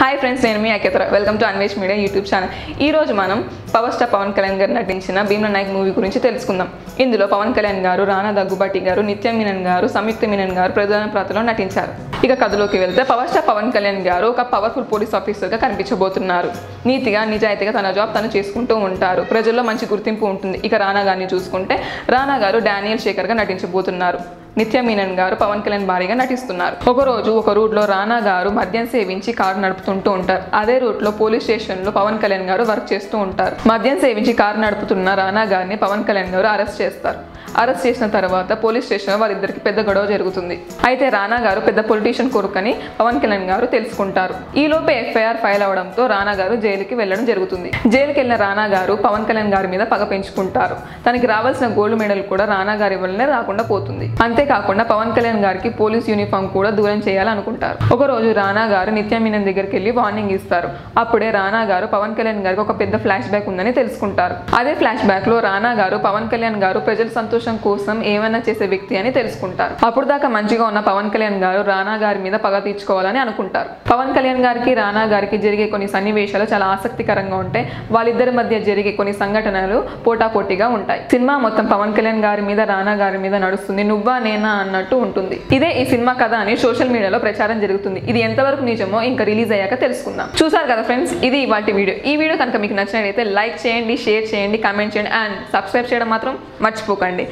hi friends నేను మీ అకేతర welcome to Anvesh media YouTube channel ఈ రోజు మనం పవర్ స్టార్ పవన్ కళ్యాణ్ గారు నటించిన భీమ్ల నాయక్ మూవీ గురించి తెలుసుకుందాం ఇందులో పవన్ కళ్యాణ్ గారు రానా దగ్గుబాటి గారు నిత్య మీనన్ గారు సంయుక్త మీనన్ గారు ప్రధాన పాత్రలో నటించారు ఇక కథలోకి వెళ్తే పవర్ స్టార్ పవన్ కళ్యాణ్ గారు ఒక పవర్ఫుల్ పోలీస్ ఆఫీసర్గా కనిపించబోతున్నారు నీతిగా నిజాయితీగా తన జాబ్ తను చేసుకుంటూ ఉంటారు ప్రజల్లో మంచి గుర్తింపు ఉంటుంది ఇక రానా గారిని చూసుకుంటే రానా గారు డానియల్ శేఖర్గా నటించబోతున్నారు నిత్య మీనన్ గారు పవన్ కళ్యాణ్ భారీగా నటిస్తున్నారు ఒక రోజు ఒక రూట్ లో రానా గారు మద్యం సేవించి కారు నడుపుతుంటూ ఉంటారు అదే రూట్ లో పోలీస్ స్టేషన్ లో పవన్ కళ్యాణ్ గారు వర్క్ చేస్తూ ఉంటారు మద్యం సేవించి కారు నడుపుతున్న రానా గారిని పవన్ కళ్యాణ్ గారు అరెస్ట్ చేస్తారు అరెస్ట్ చేసిన తర్వాత పోలీస్ స్టేషన్ వారిద్దరికి పెద్ద గొడవ జరుగుతుంది అయితే రానా గారు పెద్ద పొలిటీషియన్ కొడుకని పవన్ కళ్యాణ్ గారు తెలుసుకుంటారు ఈ లోపే ఎఫ్ఐఆర్ ఫైల్ అవడంతో రానా గారు జైలుకి వెళ్ళడం జరుగుతుంది జైలుకి వెళ్ళిన రానా గారు పవన్ కళ్యాణ్ గారి మీద పగ పెంచుకుంటారు తనకి రావాల్సిన గోల్డ్ మెడల్ కూడా రానా గారి వల్లనే రాకుండా పోతుంది అంతేకాకుండా పవన్ కళ్యాణ్ గారికి పోలీస్ యూనిఫామ్ కూడా దూరం చేయాలనుకుంటారు ఒక రోజు రానా గారు నిత్య మీనన్ దగ్గరికి వెళ్ళి వార్నింగ్ ఇస్తారు అప్పుడే రానా గారు పవన్ కళ్యాణ్ గారికి ఒక పెద్ద ఫ్లాష్ బ్యాక్ ఉందని తెలుసుకుంటారు అదే ఫ్లాష్ బ్యాక్ లో రానా గారు పవన్ కళ్యాణ్ గారు ప్రజల సంతోషం కోసం ఏమైనా చేసే వ్యక్తి అని తెలుసుకుంటారు అప్పుడు దాకా మంచిగా ఉన్న పవన్ కళ్యాణ్ గారు రానా గారి మీద పగ తీర్చుకోవాలని అనుకుంటారు పవన్ కళ్యాణ్ గారికి రానా గారికి జరిగే కొన్ని సన్నివేశాలు చాలా ఆసక్తికరంగా ఉంటాయి వాళ్ళిద్దరి మధ్య జరిగే కొన్ని సంఘటనలు పోటాపోటీగా ఉంటాయి సినిమా మొత్తం పవన్ కళ్యాణ్ గారి మీద రానా గారి మీద నడుస్తుంది నువ్వా నేనా అన్నట్టు ఉంటుంది ఇదే ఈ సినిమా కథ అని సోషల్ మీడియాలో ప్రచారం జరుగుతుంది ఇది ఎంతవరకు నిజమో ఇంకా రిలీజ్ అయ్యాక తెలుసుకుందాం చూసారు కదా ఫ్రెండ్స్ ఇది ఇవాటి వీడియో ఈ వీడియో కనుక మీకు నచ్చినట్లయితే లైక్ చేయండి షేర్ చేయండి కామెంట్ చేయండి అండ్ సబ్స్క్రైబ్ చేయడం మాత్రం మర్చిపోకండి